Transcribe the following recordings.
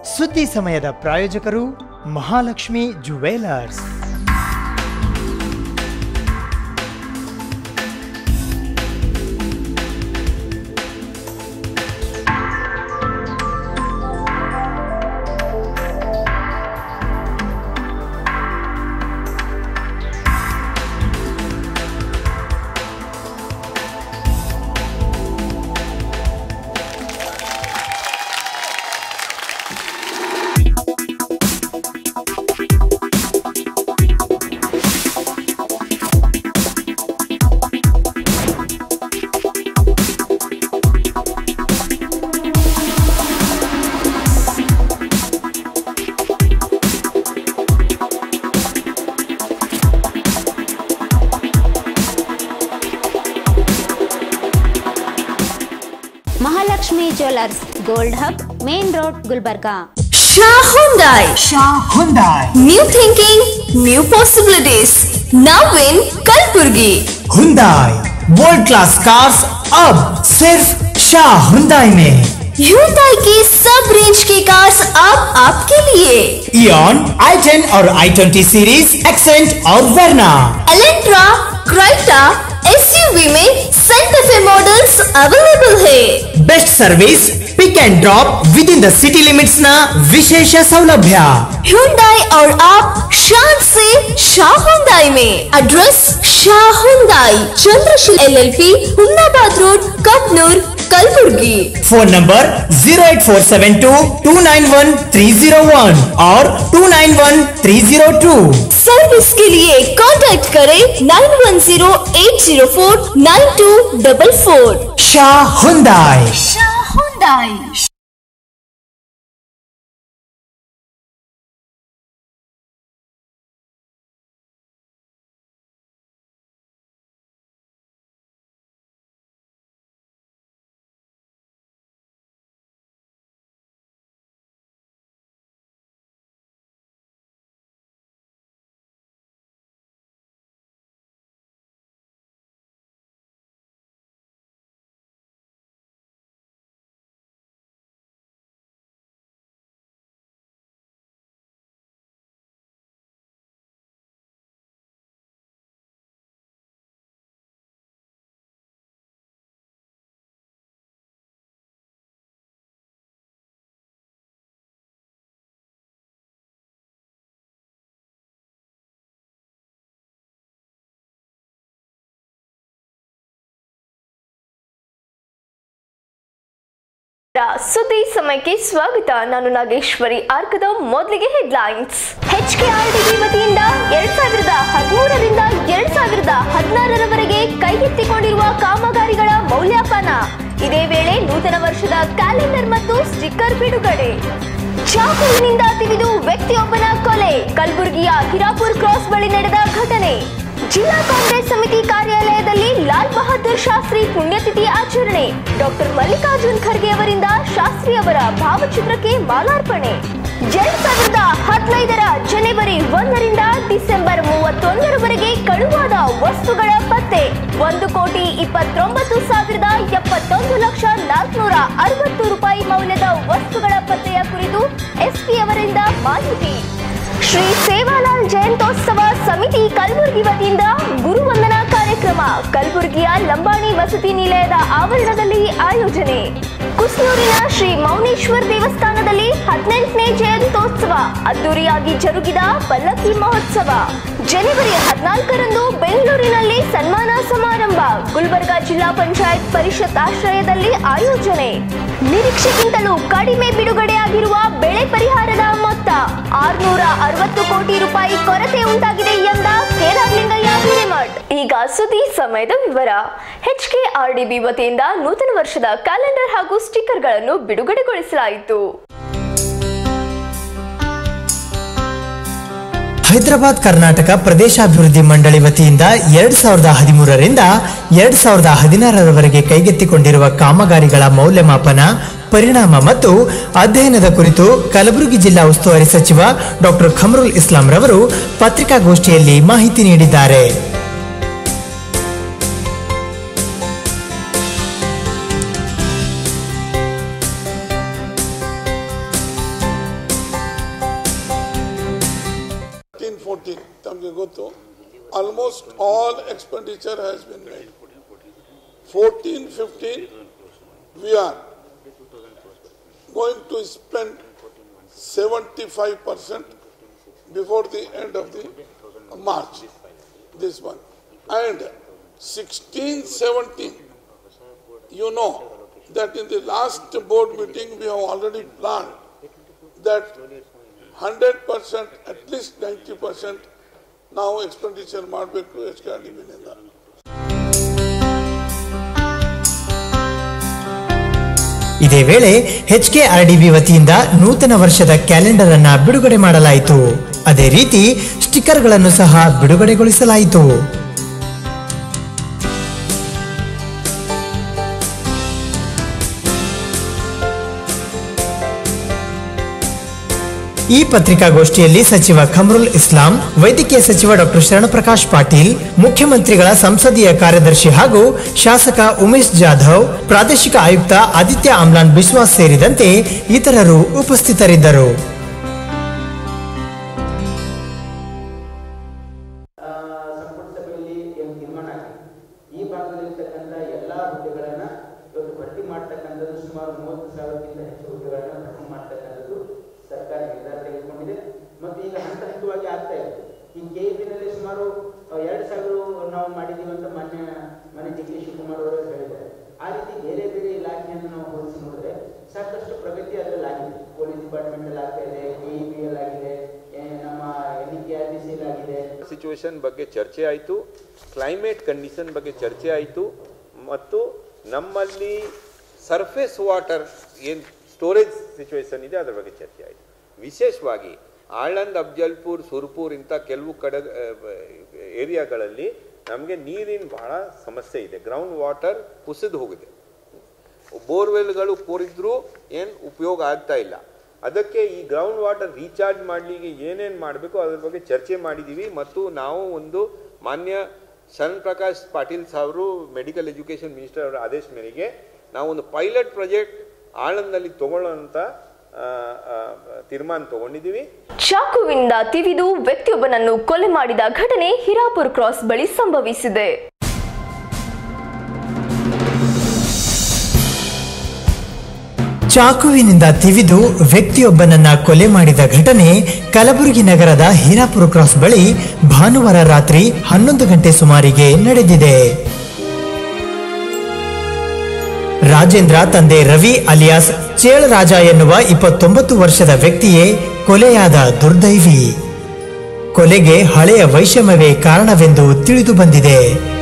ಸುದ್ದಿ ಸಮಯದ ಪ್ರಾಯೋಜಕರು Mahalakshmi jewellers Mahalakshmi jewellers gold hub main road Gulbarga Shah Hyundai. Hyundai New thinking, new possibilities. Now in Kalburgi. Hyundai world class cars अब सिर्फ Shah Hyundai में Hyundai की सब रेंज की कार्स अब आपके लिए इयन आई टेन और आई ट्वेंटी सीरीज एक्सेंट और वर्ना एलेंट्रा क्राइटा एसयूवी में सेंटर फे मॉडल्स अवेलेबल है best service pick and drop with in the city limits न विशेष सौलभ्य Hyundai और आप शान से शाह Hyundai में address Shah Hyundai Chandrasheel LLP Humnabad road Kapnoor Kalaburagi phone number zero eight four seven two two nine one three zero one और two nine one three zero two service के लिए कांटेक्ट करें nine one zero eight zero four nine two double four Shah Hyundai ಸುದ್ದಿ ಸಮಯಕ್ಕೆ ಸ್ವಾಗತ ನಾನು ನಾಗೇಶ್ವರಿ ಆರ್ಕದ ಮೊದಲಿಗೆ headlines HKRDB ವತಿಯಿಂದ ಎರಡ್ ಸಾವಿರದ ಹದಿಮೂರರಿಂದ ಎರಡ್ ಸಾವಿರದ ಹದಿನಾರರವರೆಗೆ ಕೈಗೆತ್ತಿಕೊಂಡಿರುವ ಕಾಮಗಾರಿಗಳ ಮೌಲ್ಯಪಾನ ಇದೇ ವೇಳೆ ನೂತನ ವರ್ಷದ ಕ್ಯಾಲೆಂಡರ್ ಮತ್ತು ಸ್ಟಿಕ್ಕರ್ ಬಿಡುಗಡೆ ಚಾಕುವಿನಿಂದ ತಿವಿದು ವ್ಯಕ್ತಿಯೊಬ್ಬನ ಕೊಲೆ ಕಲಬುರಗಿಯ ಹಿರಾಪುರ್ ಕ್ರಾಸ್ ಬಳಿ ನಡೆದ ಘಟನೆ ಜಿಲ್ಲಾ ಕಾಂಗ್ರೆಸ್ ಸಮಿತಿ ಕಾರ್ಯಾಲಯದಲ್ಲಿ ಲಾಲ್ ಬಹದ್ದೂರ್ ಶಾಸ್ತ್ರಿ ಪುಣ್ಯತಿಥಿ ಆಚರಣೆ ಡಾಕ್ಟರ್ ಮಲ್ಲಿಕಾರ್ಜುನ್ ಖರ್ಗೆ ಅವರಿಂದ ಶಾಸ್ತ್ರಿ ಅವರ ಭಾವಚಿತ್ರಕ್ಕೆ ಮಾಲಾರ್ಪಣೆ ಎರಡ್ ಸಾವಿರದ ಹದಿನೈದರ ಜನವರಿ ಒಂದರಿಂದ ಡಿಸೆಂಬರ್ ಮೂವತ್ತೊಂದರವರೆಗೆ ಕಳುವಾದ ವಸ್ತುಗಳ ಪತ್ತೆ ಒಂದು ಕೋಟಿ ಇಪ್ಪತ್ತೊಂಬತ್ತು ಸಾವಿರದ ಎಪ್ಪತ್ತೊಂದು ಲಕ್ಷ ನಾಲ್ಕುನೂರ ಅರವತ್ತು ರೂಪಾಯಿ ಮೌಲ್ಯದ ವಸ್ತುಗಳ ಪತ್ತೆಯ ಕುರಿತು ಎಸ್ಪಿ ಅವರಿಂದ ಮಾಹಿತಿ ಶ್ರೀ ಸೇವಾಲಾಲ್ ಜಯಂತೋತ್ಸವ ಸಮಿತಿ ಕಲಬುರಗಿ ವತಿಯಿಂದ ಗುರುವಂದನಾ ಕಾರ್ಯಕ್ರಮ ಕಲಬುರಗಿಯ ಲಂಬಾಣಿ ವಸತಿ ನಿಲಯದ ಆವರಣದಲ್ಲಿ ಆಯೋಜನೆ ಕುಸ್ನೂರಿನ ಶ್ರೀ ಮೌನೇಶ್ವರ್ ದೇವಸ್ಥಾನದಲ್ಲಿ ಹದಿನೆಂಟನೇ ಜಯಂತೋತ್ಸವ ಅದ್ದೂರಿಯಾಗಿ ಜರುಗಿದ ಪಲ್ಲಕ್ಕಿ ಮಹೋತ್ಸವ ಜನವರಿ ಹದಿನಾಲ್ಕರಂದು ಬೆಂಗಳೂರಿನಲ್ಲಿ ಸನ್ಮಾನ ಸಮಾರಂಭ ಗುಲ್ಬರ್ಗಾ ಜಿಲ್ಲಾ ಪಂಚಾಯತ್ ಪರಿಷತ್ ಆಶ್ರಯದಲ್ಲಿ ಆಯೋಜನೆ ನಿರೀಕ್ಷೆಗಿಂತಲೂ ಕಡಿಮೆ ಬಿಡುಗಡೆಯಾಗಿರುವ ಬೆಳೆ ಪರಿಹಾರದ ಮೊತ್ತ ಆರ್ನೂರ ಅರವತ್ತು ಕೋಟಿ ರೂಪಾಯಿ ಕೊರತೆ ಉಂಟಾಗಿದೆ ಎಂದ ಕೇದಾರ್ಲಿಂಗಯ್ಯ ಹಿರೇಮಠ್ ಈಗ ಸುದ್ದಿ ಸಮಯದ ವಿವರ ಎಚ್ಕೆಆರ್ಡಿಬಿ ವತಿಯಿಂದ ನೂತನ ವರ್ಷದ ಕ್ಯಾಲೆಂಡರ್ ಹಾಗೂ ಸ್ಟಿಕ್ಕರ್ಗಳನ್ನು ಬಿಡುಗಡೆಗೊಳಿಸಲಾಯಿತು ಹೈದರಾಬಾದ್ ಕರ್ನಾಟಕ ಪ್ರದೇಶಾಭಿವೃದ್ಧಿ ಮಂಡಳಿ ವತಿಯಿಂದ ಎರಡ್ ಸಾವಿರದ ಹದಿಮೂರರಿಂದ ಎರಡ್ ಸಾವಿರದ ಹದಿನಾರರವರೆಗೆ ಕೈಗೆತ್ತಿಕೊಂಡಿರುವ ಕಾಮಗಾರಿಗಳ ಮೌಲ್ಯಮಾಪನ ಪರಿಣಾಮ ಮತ್ತು ಅಧ್ಯಯನದ ಕುರಿತು ಕಲಬುರಗಿ ಜಿಲ್ಲಾ ಉಸ್ತುವಾರಿ ಸಚಿವ ಡಾಕ್ಟರ್ ಖಮರುಲ್ ಇಸ್ಲಾಂ ರವರು ಪತ್ರಿಕಾಗೋಷ್ಠಿಯಲ್ಲಿ ಮಾಹಿತಿ ನೀಡಿದ್ದಾರೆ ಫೋರ್ಟೀನ್ ತಮಗೆ ಗೊತ್ತು almost all expenditure has been made fourteen fifteen we are going to spend seventy five percent before the end of the March, this one. And 16, 17, you know that in the last board meeting, we have already planned that 100%, at least 90% ನಾವು expenditure ಮಾಡಬೇಕು H K R D ಬಿನಿಂದ ಇದೇ ವೇಳೆ HKRDB ವತಿಯಿಂದ ನೂತನ ವರ್ಷದ calendar ಅನ್ನ ಬಿಡುಗಡೆ ಮಾಡಲಾಯಿತು ಅದೇ ರೀತಿ ಸ್ಟಿಕ್ಕರ್ಗಳನ್ನು ಸಹ ಬಿಡುಗಡೆಗೊಳಿಸಲಾಯಿತು ಈ ಪತ್ರಿಕಾಗೋಷ್ಠಿಯಲ್ಲಿ ಸಚಿವ ಖಮ್ರುಲ್ ಇಸ್ಲಾಂ ವೈದ್ಯಕೀಯ ಸಚಿವ ಡಾಕ್ಟರ್ ಶರಣಪ್ರಕಾಶ್ ಪಾಟೀಲ್ ಮುಖ್ಯಮಂತ್ರಿಗಳ ಸಂಸದೀಯ ಕಾರ್ಯದರ್ಶಿ ಹಾಗೂ ಶಾಸಕ ಉಮೇಶ್ ಜಾಧವ್ ಪ್ರಾದೇಶಿಕ ಆಯುಕ್ತ ಆದಿತ್ಯ ಆಮ್ಲಾನ್ ಬಿಸ್ವಾಸ್ ಸೇರಿದಂತೆ ಇತರರು ಉಪಸ್ಥಿತರಿದ್ದರು ಆ, ಸಂಪುಟ ಸಭೆಯಲ್ಲಿ ಏನು ತೀರ್ಮಾನ ಆಗಿದೆ ಈ ಭಾಗದಲ್ಲಿರ್ತಕ್ಕಂಥ ಎಲ್ಲ ಹುದ್ದೆಗಳನ್ನ ಇವತ್ತು ಭರ್ತಿ ಮಾಡ್ತಕ್ಕಂಥದ್ದು ಸುಮಾರು ಮೂವತ್ತು ಸಾವಿರಕ್ಕಿಂತ ಹೆಚ್ಚು ಹುದ್ದೆಗಳನ್ನ ಭರ್ತಿ ಮಾಡ್ತಕ್ಕಂಥದ್ದು ಸರ್ಕಾರ ನಿರ್ಧಾರ ತೆಗೆದುಕೊಂಡಿದೆ ಮತ್ತು ಈಗ ಹಂತ ಹಂತವಾಗಿ ಆಗ್ತಾ ಇದೆ ಈ ಕೆ ನಲ್ಲಿ ಸುಮಾರು ಆ, ಎರಡು ಸಾವಿರ ನಾವು ಮಾಡಿದ್ದೀವಿ ಅಂತ ಮಾನ್ಯ ಮನೆ ಡಿ ಕೆ ಶಿವಕುಮಾರ್ ಅವರು ಹೇಳಿದ್ದಾರೆ ಆ ರೀತಿ ಬೇರೆ ಬೇರೆ ಇಲಾಖೆಯನ್ನು ನಾವು ಹೋಲಿಸಿ ನೋಡಿದ್ರೆ ಸಾಕಷ್ಟು ಪ್ರಗತಿ ಅದರಲ್ಲಿ ಆಗಿದೆ ಪೊಲೀಸ್ ಡಿಪಾರ್ಟ್ಮೆಂಟ್ ಅಲ್ಲಿ ಆಗ್ತಾ ಇದೆ ಕೆ ಇ ಬಿ ಅಲ್ಲಿ ಆಗಿದೆ ಏ, ನಮ್ಮ N E K R D C ಆಗಿದೆ ಸಿಚುವೇಶನ್ ಬಗ್ಗೆ ಚರ್ಚೆ ಆಯಿತು ಕ್ಲೈಮೇಟ್ ಕಂಡೀಷನ್ ಬಗ್ಗೆ ಚರ್ಚೆ ಆಯಿತು ಮತ್ತು ನಮ್ಮಲ್ಲಿ ಸರ್ಫೇಸ್ ವಾಟರ್ ಏನು ಸ್ಟೋರೇಜ್ ಸಿಚುವೇಶನ್ ಇದೆ ಅದರ ಬಗ್ಗೆ ಚರ್ಚೆ ಆಯಿತು ವಿಶೇಷವಾಗಿ ಆಳಂದ್ ಅಫ್ಜಲ್ಪುರ್ ಸುರ್ಪುರ್ ಇಂಥ ಕೆಲವು ಕಡೆ ಏರಿಯಾಗಳಲ್ಲಿ ನಮಗೆ ನೀರಿನ ಬಹಳ ಸಮಸ್ಯೆ ಇದೆ ಗ್ರೌಂಡ್ ವಾಟರ್ ಕುಸಿದು ಹೋಗಿದೆ ಬೋರ್ವೆಲ್ಗಳು ಕೋರಿದ್ರೂ ಏನು ಉಪಯೋಗ ಆಗ್ತಾ ಇಲ್ಲ ಅದಕ್ಕೆ ಈ ಗ್ರೌಂಡ್ ವಾಟರ್ ರೀಚಾರ್ಜ್ ಮಾಡಲಿಕ್ಕೆ ಏನೇನು ಮಾಡಬೇಕು ಅದ್ರ ಬಗ್ಗೆ ಚರ್ಚೆ ಮಾಡಿದ್ದೀವಿ ಮತ್ತು ನಾವು ಒಂದು ಮಾನ್ಯ ಶರಣ್ ಪ್ರಕಾಶ್ ಪಾಟೀಲ್ ಸಾವರು ಮೆಡಿಕಲ್ ಎಜುಕೇಷನ್ ಮಿನಿಸ್ಟರ್ ಅವರ ಆದೇಶ ಮೇರೆಗೆ ನಾವು ಒಂದು ಪೈಲಟ್ ಪ್ರಾಜೆಕ್ಟ್ ಆಳಂದಲ್ಲಿ ತಗೊಳ್ಳೋಂಥ ಆ, ಆ, ತೀರ್ಮಾನ ತಗೊಂಡಿದ್ದೀವಿ ಚಾಕುವಿನಿಂದ ತಿವಿದು ವ್ಯಕ್ತಿಯೊಬ್ಬನನ್ನು ಕೊಲೆ ಮಾಡಿದ ಘಟನೆ ಹಿರಾಪುರ್ ಕ್ರಾಸ್ ಬಳಿ ಸಂಭವಿಸಿದೆ ಚಾಕುವಿನಿಂದ ತಿವಿದು ವ್ಯಕ್ತಿಯೊಬ್ಬನನ್ನ ಕೊಲೆ ಮಾಡಿದ ಘಟನೆ ಕಲಬುರಗಿ ನಗರದ ಹೀರಾಪುರ ಕ್ರಾಸ್ ಬಳಿ ಭಾನುವಾರ ರಾತ್ರಿ ಹನ್ನೊಂದು ಗಂಟೆ ಸುಮಾರಿಗೆ ನಡೆದಿದೆ ರಾಜೇಂದ್ರ ತಂದೆ ರವಿ ಅಲಿಯಾಸ್ ಚೇಳರಾಜ ಎನ್ನುವ ಇಪ್ಪತ್ತೊಂಬತ್ತು ವರ್ಷದ ವ್ಯಕ್ತಿಯೇ ಕೊಲೆಯಾದ ದುರ್ದೈವಿ ಕೊಲೆಗೆ ಹಳೆಯ ವೈಷಮ್ಯವೇ ಕಾರಣವೆಂದು ತಿಳಿದು ಬಂದಿದೆ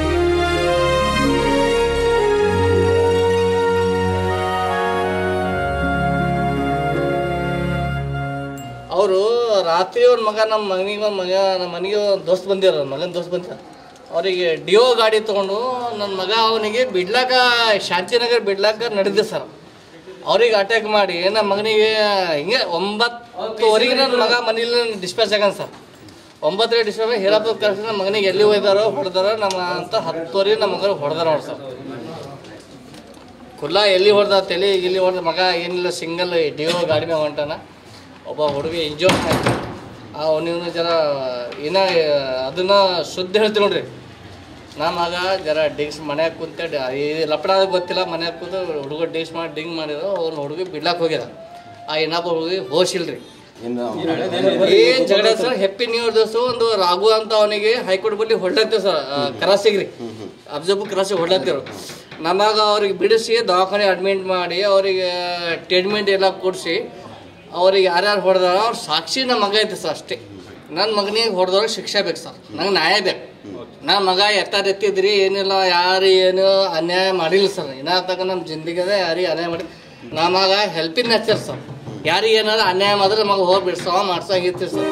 ಅವರು ರಾತ್ರಿ ಅವ್ರ ಮಗ ನಮ್ಮ ಮಗನಿಗೆ ಒಂದು ಮಗ ನಮ್ಮ ಮನೆಗೆ ಒಂದು ದೋಸ್ತ್ ಬಂದಿರ ಮಗನ ದೋಸ್ತ್ ಬಂದಿರ ಅವರಿಗೆ ಡಿಯೋ ಗಾಡಿ ತೊಗೊಂಡು ನನ್ನ ಮಗ ಅವನಿಗೆ ಬಿಡ್ಲಾಕ ಶಾಂತಿನಗರ್ ಬಿಡ್ಲಾಕ ನಡೆದಿದೆ ಸರ್ ಅವ್ರಿಗೆ ಅಟ್ಯಾಕ್ ಮಾಡಿ ನಮ್ಮ ಮಗನಿಗೆ ಹಿಂಗೆ ಒಂಬತ್ತುವರೆಗೆ ನನ್ನ ಮಗ ಮನೇಲಿ ಡಿಸ್ಪ್ಯಾಚ್ ಆಗ್ಯಾನ ಸರ್ ಒಂಬತ್ತನೇ ಡಿಸ್ಪ್ಯಾಚ್ ಹೀರಾಪುರ ಕಳ್ಸಿ ನಮ್ಮ ಮಗನಿಗೆ ಎಲ್ಲಿ ಒಯ್ದಾರೋ ಹೊಡೆದಾರೋ ನಮ್ಮ ಅಂತ ಹತ್ತುವರೆಗೆ ನಮ್ಮ ಮಗನಿಗೆ ಹೊಡೆದಾರ ನೋಡಿ ಸರ್ ಕುಲ್ಲ ಎಲ್ಲಿ ಹೊಡೆದ ತಲೆ ಇಲ್ಲಿ ಹೊಡೆದ ಮಗ ಏನಿಲ್ಲ ಸಿಂಗಲ್ ಡಿಯೋ ಗಾಡಿ ಮ್ಯಾಗ ಹೊಂಟಾನ ಒಬ್ಬ ಹುಡುಗ ಎಂಜಾಯ್ ಆಯ್ತು ಆ ಅವನಿವನು ಜರ ಏನ ಅದನ್ನ ಶುದ್ಧ ಹೇಳ್ತೀವಿ ನೋಡ್ರಿ ನಾ ಮಗ ಜರ ಡಿಗ್ಸ್ ಮನ್ಯಾಗ ಕುಂತೆ ಡ- ಈ ಲಪಡ ಗೊತ್ತಿಲ್ಲ ಮನ್ಯಾಗ ಕೂತು ಹುಡುಗ ಡಿಗ್ಸ್ ಮಾಡಿ ಡಿಂಗ್ ಮಾಡಿರೋ ಅವ್ನ ಹುಡುಗಿ ಬಿಡ್ಲಾಕ್ ಹೋಗ್ಯದ ಆ ಇನ್ನೊಬ್ಬ ಹುಡುಗಿ ಹೋಶಿಲ್ರಿ ಏನ್ ಜಗಳ ಸರ್ ಹೆಪ್ಪಿ ನ್ಯೂ ದಿವಸ ಒಂದು ರಾಘು ಅಂತ ಅವನಿಗೆ ಹೈಕೋರ್ಟ್ ಬಲ್ಲಿ ಹೊಡ್ಲತ್ತೇವ್ ಸರ್ ಕ್ರಾಸಿಗ್ರಿ ಅಬ್ಜರ್ಬ್ ಕ್ರಾಸಿಗೆ ಹೊಡ್ಲತ್ತೇವ್ರು ನಮಗ ಅವ್ರಿಗೆ ಬಿಡಿಸಿ ದವಾಖಾನೆ ಅಡ್ಮಿಟ್ ಮಾಡಿ ಅವರಿಗೆ ಟ್ರೀಟ್ಮೆಂಟ್ ಎಲ್ಲ ಕೊಡಿಸಿ ಅವ್ರಿಗೆ ಯಾರ್ಯಾರು ಹೊಡೆದಾರ ಅವ್ರ ಸಾಕ್ಷಿ ನಮ್ಮ ಮಗ ಐತೆ ಸರ್ ಅಷ್ಟೇ ನನ್ನ ಮಗನಿಗೆ ಹೊಡೆದವ್ರಿಗೆ ಶಿಕ್ಷೆ ಬೇಕು ಸರ್ ನಂಗೆ ನ್ಯಾಯ ಬೇಕು ನನ್ನ ಮಗ ಎತ್ತಾರ ಎತ್ತಿದ್ರಿ ಏನಿಲ್ಲ ಯಾರು ಏನು ಅನ್ಯಾಯ ಮಾಡಿಲ್ಲ ಸರ್ ಇನ್ನ ತನಕ ನಮ್ಮ ಜಿಂದಗಿದ ಯಾರಿಗೆ ಅನ್ಯಾಯ ಮಾಡಿ ನಮ್ಮ ಮಗ ಹೆಲ್ಪಿಂಗ್ ನೇಚರ್ ಸರ್ ಯಾರಿಗೆ ಏನಾದ್ರು ಅನ್ಯಾಯ ಮಾಡಿದ್ರೆ ಮಗ ಹೋಗಿ ಬಿಡ್ಸವ ಮಾಡ್ಸಂಗಿರ್ತೀವಿ ಸರ್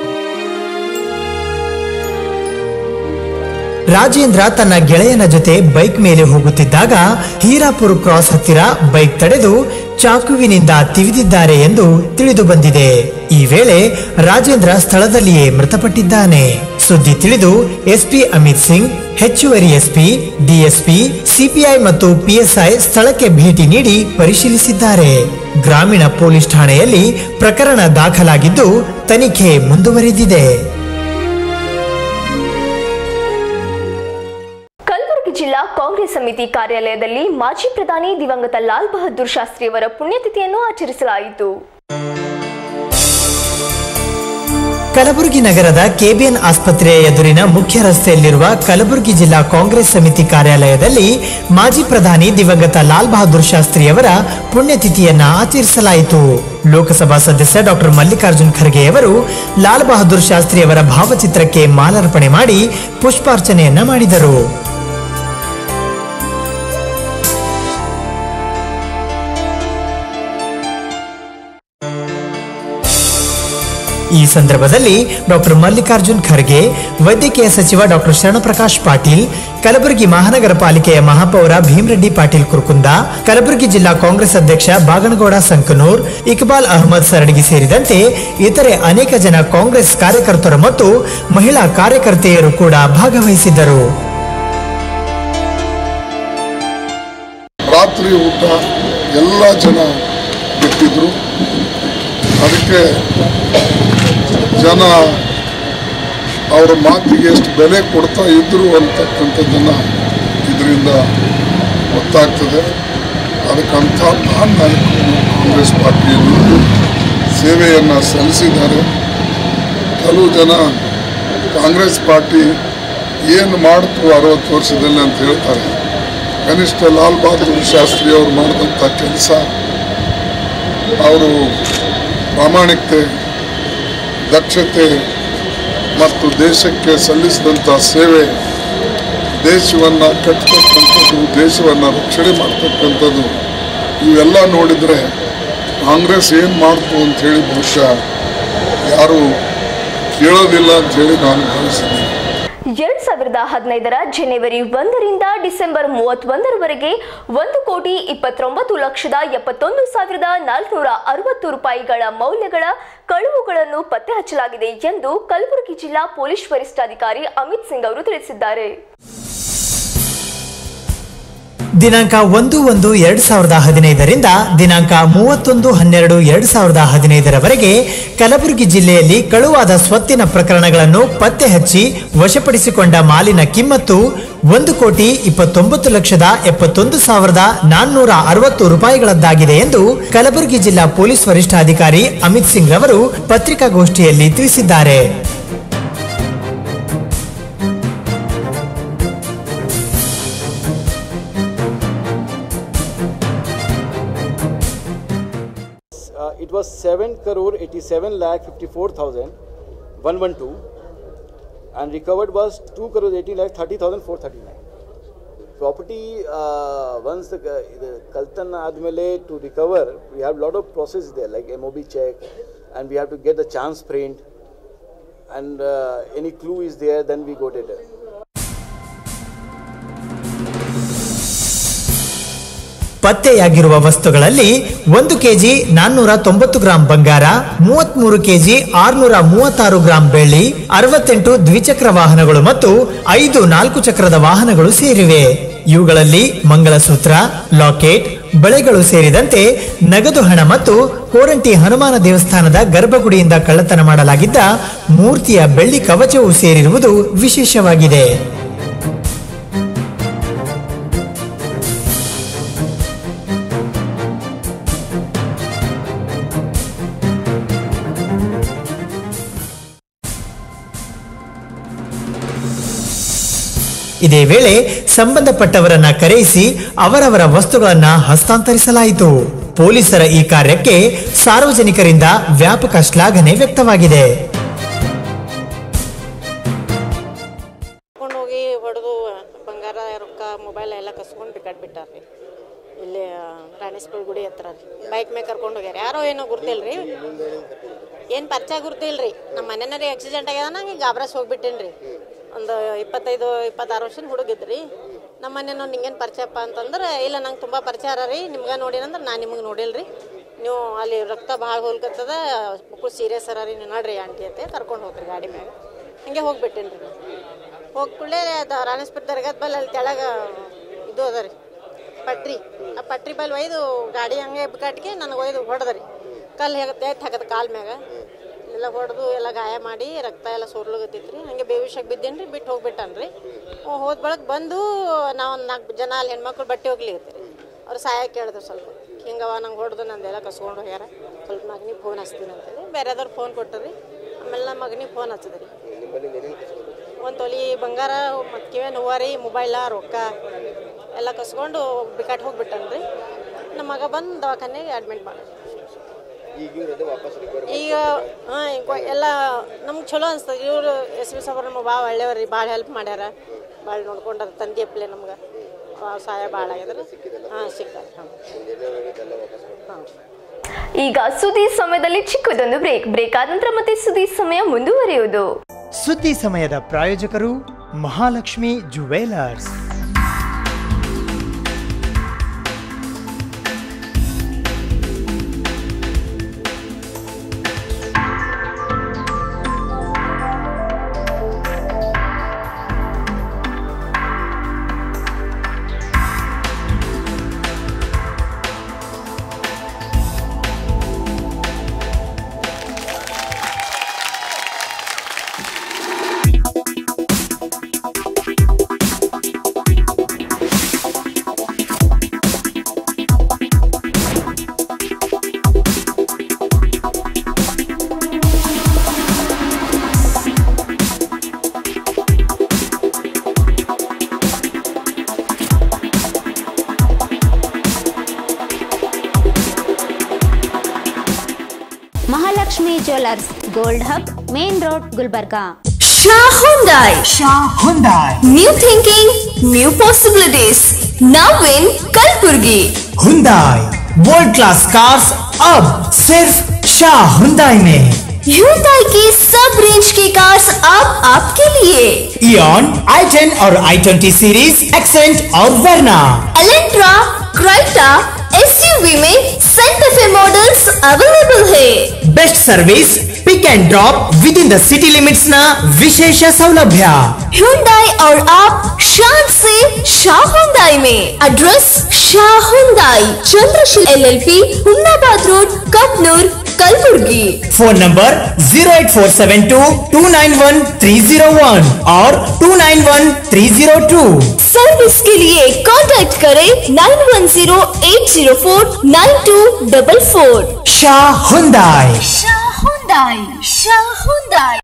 ರಾಜೇಂದ್ರ ತನ್ನ ಗೆಳೆಯನ ಜೊತೆ ಬೈಕ್ ಮೇಲೆ ಹೋಗುತ್ತಿದ್ದಾಗ ಹೀರಾಪುರ ಕ್ರಾಸ್ ಹತ್ತಿರ ಬೈಕ್ ತಡೆದು ಚಾಕುವಿನಿಂದ ತಿವಿದಿದ್ದಾರೆ ಎಂದು ತಿಳಿದು ಬಂದಿದೆ ಈ ವೇಳೆ ರಾಜೇಂದ್ರ ಸ್ಥಳದಲ್ಲಿಯೇ ಮೃತಪಟ್ಟಿದ್ದಾನೆ ಸುದ್ದಿ ತಿಳಿದು ಎಸ್ಪಿ ಅಮಿತ್ ಸಿಂಗ್ ಹೆಚ್ಚುವರಿ ಎಸ್ಪಿ ಡಿಎಸ್ಪಿ ಸಿಪಿಐ ಮತ್ತು ಪಿಎಸ್ಐ ಸ್ಥಳಕ್ಕೆ ಭೇಟಿ ನೀಡಿ ಪರಿಶೀಲಿಸಿದ್ದಾರೆ ಗ್ರಾಮೀಣ ಪೊಲೀಸ್ ಠಾಣೆಯಲ್ಲಿ ಪ್ರಕರಣ ದಾಖಲಾಗಿದ್ದು ತನಿಖೆ ಮುಂದುವರೆದಿದೆ ಸಮಿತಿ ಕಾರ್ಯಾಲಯದಲ್ಲಿ ಮಾಜಿ ಪ್ರಧಾನಿ ದಿವಂಗತ ಲಾಲ್ ಬಹದ್ದೂರ್ ಶಾಸ್ತ್ರಿಯವರ ಪುಣ್ಯತಿಥಿಯನ್ನು ಆಚರಿಸಲಾಯಿತು ಕಲಬುರಗಿ ನಗರದ ಕೆಬಿಎನ್ ಆಸ್ಪತ್ರೆಯ ಎದುರಿನ ಮುಖ್ಯ ರಸ್ತೆಯಲ್ಲಿರುವ ಕಲಬುರಗಿ ಜಿಲ್ಲಾ ಕಾಂಗ್ರೆಸ್ ಸಮಿತಿ ಕಾರ್ಯಾಲಯದಲ್ಲಿ ಮಾಜಿ ಪ್ರಧಾನಿ ದಿವಂಗತ ಲಾಲ್ ಬಹದ್ದೂರ್ ಶಾಸ್ತ್ರಿಯವರ ಪುಣ್ಯತಿಥಿಯನ್ನ ಆಚರಿಸಲಾಯಿತು ಲೋಕಸಭಾ ಸದಸ್ಯ ಡಾಕ್ಟರ್ ಮಲ್ಲಿಕಾರ್ಜುನ್ ಖರ್ಗೆಯವರು ಲಾಲ್ ಬಹದ್ದೂರ್ ಶಾಸ್ತ್ರಿಯವರ ಭಾವಚಿತ್ರಕ್ಕೆ ಮಾಲಾರ್ಪಣೆ ಮಾಡಿ ಪುಷ್ಪಾರ್ಚನೆಯನ್ನ ಮಾಡಿದರು ಈ ಸಂದರ್ಭದಲ್ಲಿ ಡಾಕ್ಟರ್ ಮಲ್ಲಿಕಾರ್ಜುನ್ ಖರ್ಗೆ ವೈದ್ಯಕೀಯ ಸಚಿವ ಡಾಕ್ಟರ್ ಶರಣಪ್ರಕಾಶ್ ಪಾಟೀಲ್ ಕಲಬುರಗಿ ಮಹಾನಗರ ಪಾಲಿಕೆಯ ಮಹಾಪೌರ ಭೀಮರೆಡ್ಡಿ ಪಾಟೀಲ್ ಕುರ್ಕುಂದ ಕಲಬುರಗಿ ಜಿಲ್ಲಾ ಕಾಂಗ್ರೆಸ್ ಅಧ್ಯಕ್ಷ ಬಾಗನಗೌಡ ಸಂಕನೂರ್ ಇಕ್ಬಾಲ್ ಅಹಮದ್ ಸರಡಗಿ ಸೇರಿದಂತೆ ಇತರೆ ಅನೇಕ ಜನ ಕಾಂಗ್ರೆಸ್ ಕಾರ್ಯಕರ್ತರು ಮತ್ತು ಮಹಿಳಾ ಕಾರ್ಯಕರ್ತೆಯರು ಕೂಡ ಭಾಗವಹಿಸಿದ್ದರು ರಾತ್ರಿ ಊಟ ಎಲ್ಲ ಜನ ಬಿಟ್ಟಿದ್ರು ಅದಕ್ಕೆ ಜನ ಅವರ ಮಾತಿಗೆ ಎಷ್ಟು ಬೆಲೆ ಕೊಡ್ತಾ ಇದ್ರು ಅಂತಕ್ಕಂಥದ್ದನ್ನು ಇದರಿಂದ ಗೊತ್ತಾಗ್ತದೆ ಅದಕ್ಕಂಥ ಮಹಾನ್ ನಾಯಕರು ಕಾಂಗ್ರೆಸ್ ಪಾರ್ಟಿಯಲ್ಲಿ ಸೇವೆಯನ್ನು ಸಲ್ಲಿಸಿದ್ದಾರೆ ಕೆಲವು ಜನ ಕಾಂಗ್ರೆಸ್ ಪಾರ್ಟಿ ಏನು ಮಾಡ್ತು ಅರವತ್ತು ವರ್ಷದಲ್ಲಿ ಅಂತ ಹೇಳ್ತಾರೆ ಕನಿಷ್ಠ ಲಾಲ್ ಬಹದ್ದೂರ್ ಶಾಸ್ತ್ರಿ ಅವರು ಮಾಡಿದಂಥ ಕೆಲಸ ಅವರು ಪ್ರಾಮಾಣಿಕತೆ ದಕ್ಷತೆ ಮತ್ತು ದೇಶಕ್ಕೆ ಸಲ್ಲಿಸಿದಂಥ ಸೇವೆ ದೇಶವನ್ನು ಕಟ್ಟತಕ್ಕಂಥದ್ದು ದೇಶವನ್ನು ರಕ್ಷಣೆ ಮಾಡ್ತಕ್ಕಂಥದ್ದು ಇವೆಲ್ಲ ನೋಡಿದರೆ ಕಾಂಗ್ರೆಸ್ ಏನು ಮಾಡ್ತು ಅಂಥೇಳಿ ಬಹುಶಃ ಯಾರು ಕೇಳೋದಿಲ್ಲ ಅಂಥೇಳಿ ನಾನು ಭಾವಿಸಿದ್ದೀನಿ ಎರಡ್ ಸಾವಿರದ ಹದಿನೈದರ ಜನವರಿ ಒಂದರಿಂದ ಡಿಸೆಂಬರ್ ಮೂವತ್ತೊಂದರವರೆಗೆ ಒಂದು ಕೋಟಿ ಇಪ್ಪತ್ತೊಂಬತ್ತು ಲಕ್ಷದ ಎಪ್ಪತ್ತೊಂದು ಸಾವಿರದ ನಾಲ್ಕುನೂರ ಅರವತ್ತು ರೂಪಾಯಿಗಳ ಮೌಲ್ಯಗಳ ಕಳುವುಗಳನ್ನು ಪತ್ತೆ ಹಚ್ಚಲಾಗಿದೆ ಎಂದು ಕಲಬುರಗಿ ಜಿಲ್ಲಾ ಪೊಲೀಸ್ ವರಿಷ್ಠಾಧಿಕಾರಿ ಅಮಿತ್ ಸಿಂಗ್ ಅವರು ತಿಳಿಸಿದ್ದಾರೆ ದಿನಾಂಕ ಒಂದು ಒಂದು ಎರಡ್ ಸಾವಿರದ ಹದಿನೈದರಿಂದ ದಿನಾಂಕ ಮೂವತ್ತೊಂದು ಹನ್ನೆರಡು ಎರಡ್ ಸಾವಿರದ ಹದಿನೈದರವರೆಗೆ ಕಲಬುರಗಿ ಜಿಲ್ಲೆಯಲ್ಲಿ ಕಳುವಾದ ಸ್ವತ್ತಿನ ಪ್ರಕರಣಗಳನ್ನು ಪತ್ತೆ ಹಚ್ಚಿ ವಶಪಡಿಸಿಕೊಂಡ ಮಾಲಿನ ಕಿಮ್ಮತ್ತು ಒಂದು ಕೋಟಿ ಇಪ್ಪತ್ತೊಂಬತ್ತು ಲಕ್ಷದ ಎಪ್ಪತ್ತೊಂದು ಸಾವಿರದ ನಾನ್ನೂರ ಅರವತ್ತು ರೂಪಾಯಿಗಳದ್ದಾಗಿದೆ ಎಂದು ಕಲಬುರಗಿ ಜಿಲ್ಲಾ ಪೊಲೀಸ್ ವರಿಷ್ಠಾಧಿಕಾರಿ ಅಮಿತ್ ಸಿಂಗ್ ರವರು ಪತ್ರಿಕಾಗೋಷ್ಠಿಯಲ್ಲಿ ತಿಳಿಸಿದ್ದಾರೆ uh, it was 7 crore 87 lakh 54,000 112 and recovered was 2 crore 80 lakh 30,439 property uh, once the, uh, the kaltan admele to recover we have lot of process there like mob check and we have to get the chance print and uh, any clue is there then we got it ಪತ್ತೆಯಾಗಿರುವ ವಸ್ತುಗಳಲ್ಲಿ ಒಂದು KG ನಾನ್ನೂರ ತೊಂಬತ್ತು gram ಬಂಗಾರ ಮೂವತ್ಮೂರು KG ಆರ್ನೂರ ಮೂವತ್ತಾರು gram ಬೆಳ್ಳಿ ಅರವತ್ತೆಂಟು ದ್ವಿಚಕ್ರ ವಾಹನಗಳು ಮತ್ತು ಐದು ನಾಲ್ಕು ಚಕ್ರದ ವಾಹನಗಳು ಸೇರಿವೆ ಇವುಗಳಲ್ಲಿ ಮಂಗಳಸೂತ್ರ ಲಾಕೆಟ್ ಬಳೆಗಳು ಸೇರಿದಂತೆ ನಗದು ಹಣ ಮತ್ತು ಕೋರಂಟಿ ಹನುಮಾನ ದೇವಸ್ಥಾನದ ಗರ್ಭಗುಡಿಯಿಂದ ಕಳ್ಳತನ ಮಾಡಲಾಗಿದ್ದ ಮೂರ್ತಿಯ ಬೆಳ್ಳಿ ಕವಚವೂ ಸೇರಿರುವುದು ವಿಶೇಷವಾಗಿದೆ ಇದೇ ವೇಳೆ ಸಂಬಂಧಪಟ್ಟವರನ್ನ ಕರೆಯಿಸಿ ಅವರವರ ವಸ್ತುಗಳನ್ನ ಹಸ್ತಾಂತರಿಸಲಾಯಿತು ಪೊಲೀಸರ ಈ ಕಾರ್ಯಕ್ಕೆ ಸಾರ್ವಜನಿಕರಿಂದ ವ್ಯಾಪಕ ಶ್ಲಾಘನೆ ವ್ಯಕ್ತವಾಗಿದೆ ಕರ್ಕೊಂಡು ಹೋಗಿ ಹೊಡೆದು ಬಂಗಾರ ರೊಕ್ಕ ಮೊಬೈಲ್ ಎಲ್ಲ ಕಸ್ಕೊಂಡು ಬಿಟ್ಟಾಡ್ ಬಿಟ್ಟಾರ್ರಿ ಇಲ್ಲಿ ರಾಣೇಶ್ವರ ಗುಡಿ ಹತ್ರ ರೀ ಬೈಕ್ ಮೇಲೆ ಕರ್ಕೊಂಡು ಹೋಗ್ಯಾರ ಯಾರೋ ಏನೋ ಗುರ್ತಿಲ್ಲ ರೀ ಏನು ಪರಿಚಯ ಗುರ್ತಿಲ್ಲ ರೀ ನಮ್ಮ ಮನೆಯವ್ರ ರೀ ಆಕ್ಸಿಡೆಂಟ್ ಆಗ್ಯದ ನಂಗೆ ಗಾಬ್ರಸ್ ಹೋಗ್ಬಿಟ್ಟೇನಿ ರೀ ಒಂದು ಇಪ್ಪತ್ತೈದು ಇಪ್ಪತ್ತಾರು ವರ್ಷದ ಹುಡುಗಿದ್ರಿ ನಮ್ಮ ಮನೆಯವ್ರು ನಿಂಗೇನು ಪರಿಚಯಪ್ಪ ಅಂತಂದ್ರೆ ಇಲ್ಲ ನಂಗೆ ತುಂಬ ಪರಿಚಯ ಅರ ರೀ ನಿಮ್ಗೆ ನೋಡಿನಂದ್ರೆ ನಾನು ನಿಮಗೆ ನೋಡಿಲ್ಲ ರೀ ನೀವು ಅಲ್ಲಿ ರಕ್ತ ಭಾಳ ಹೋಲ್ಕತ್ತದ ಮಕ್ಕಳು ಸೀರಿಯಸ್ ಅರ ರೀ ನೀವು ನೋಡ್ರಿ ಆಂಟಿ ಅಂತ ಕರ್ಕೊಂಡು ಹೋಗ್ರಿ ಗಾಡಿ ಮ್ಯಾಗ ಹಿಂಗೆ ಹೋಗ್ಬಿಟ್ಟೇನಿ ರೀ ಹೋಗಿ ಕೂಡಲೇ ಅದು ರಾಣೇಶ್ವರ ದರ್ಗಾದ ಬಲ್ಲಿ ಅಲ್ಲಿ ತೆಳಗ ಇದು ಅದ ರೀ ಪಟ್ರಿ ಆ ಪಟ್ರಿ ಬಲ್ಲಿ ಒಯ್ದು ಗಾಡಿ ಹಂಗೆ ಕಟ್ಗೆ ನನಗೆ ಒಯ್ದು ಹೊಡೆದ ರೀ ಕಲ್ಲು ಹೇಗೆ ಎತ್ತು ಹಾಕದ ಕಾಲ್ ಮ್ಯಾಗ ಎಲ್ಲ ಹೊಡೆದು ಎಲ್ಲ ಗಾಯ ಮಾಡಿ ರಕ್ತ ಎಲ್ಲ ಸೋರ್ಲಗತ್ತೈತ್ರಿ ಹಂಗೆ ಬೇವಿಷಾಗ ಬಿದ್ದೇನ್ರಿ ಬಿಟ್ಟು ಹೋಗ್ಬಿಟ್ಟಾನ್ರಿ ಹೋದ ಬಳಕ ಬಂದು ನಾವು ಒಂದು ನಾಲ್ಕು ಜನ ಅಲ್ಲಿ ಹೆಣ್ಮಕ್ಳು ಬಟ್ಟೆ ಹೋಗ್ಲಿಕತ್ತೀರಿ ಅವ್ರು ಸಹಾಯ ಕೇಳಿದ್ರು ಸ್ವಲ್ಪ ಹಿಂಗವ ನಂಗೆ ಹೊಡೆದು ನಂದೆಲ್ಲ ಕಸ್ಕೊಂಡು ಹೋಗ್ಯಾರ ಸ್ವಲ್ಪ ಮಗನಿಗೆ ಫೋನ್ ಹಚ್ತೀನಿ ಅಂತೇಳಿ ಬೇರೆದವ್ರು ಫೋನ್ ಕೊಟ್ಟರಿ ಆಮೇಲೆ ನಮ್ಮ ಮಗನಿಗೆ ಫೋನ್ ಹಚ್ಚಿದ್ರಿ ಒಂದು ತೊಲಿ ಬಂಗಾರ ಮತ್ತು ಕಿವೆ ನೋವಾರಿ ಮೊಬೈಲ ರೊಕ್ಕ ಎಲ್ಲ ಕಸ್ಕೊಂಡು ಬಿಕಾಟ್ ಹೋಗ್ಬಿಟ್ಟನ್ರಿ ನಮ್ಮ ಮಗ ಬಂದು ದವಾಖಾನೆಗೆ ಅಡ್ಮಿಟ್ ಮಾಡಿ ಈಗ ಹಾಂ ಎಲ್ಲ ನಮ್ಗೆ ಚಲೋ ಅನ್ಸ್ತದೆ ಇವರು ಎಸ್ ಬಿ ಸಾಬ್ರು ನಮ್ಗೆ ಭಾಳ ಒಳ್ಳೆಯವ್ರಿ ಭಾಳ ಹೆಲ್ಪ್ ಮಾಡ್ಯಾರ ಭಾಳ ನೋಡ್ಕೊಂಡಾರ ತಂದೆ ಅಪ್ಲೆ ನಮ್ಗೆ ಭಾಳ ಸಹಾಯ ಭಾಳ ಆಗ್ಯದ್ರ ಹಾಂ ಸಿಕ್ಕಾರ ಹಾಂ ಹಾಂ ಈಗ ಸುದ್ದಿ ಸಮಯದಲ್ಲಿ ಚಿಕ್ಕದೊಂದು ಬ್ರೇಕ್ ಬ್ರೇಕ್ ಆದ ನಂತರ ಮತ್ತೆ ಸುದ್ದಿ ಸಮಯ ಮುಂದುವರಿಯುವುದು ಸುದ್ದಿ ಸಮಯದ ಪ್ರಾಯೋಜಕರು Mahalakshmi jewellers Mahalakshmi jewellers gold hub main road Gulbarga Shah Hyundai. Shah Hyundai. New thinking, new possibilities. Now in Kalburgi. Hyundai. World class cars अब सिर्फ शाह Hyundai में Hyundai की सब रेंज की कार्स अब आपके लिए इयन i10 और i20 सीरीज एक्सेंट और वर्ना एलेंट्रा क्राइटा एसयूवी में सेंटर फे मॉडल्स अवेलेबल है best service pick and drop with in the city limits ನ ವಿಶೇಷ ಸೌಲಭ್ಯ Hyundai और आप शान से शाह Hyundai में address Shah Hyundai Chandrasheel LLP Humnabad road Kapnoor Kalaburagi phone number zero eight four seven two two nine one three zero one और two nine one three zero two service के लिए कांटेक्ट करें nine one zero eight zero four nine two double four Shah Hyundai. Shah Hyundai Shah Hyundai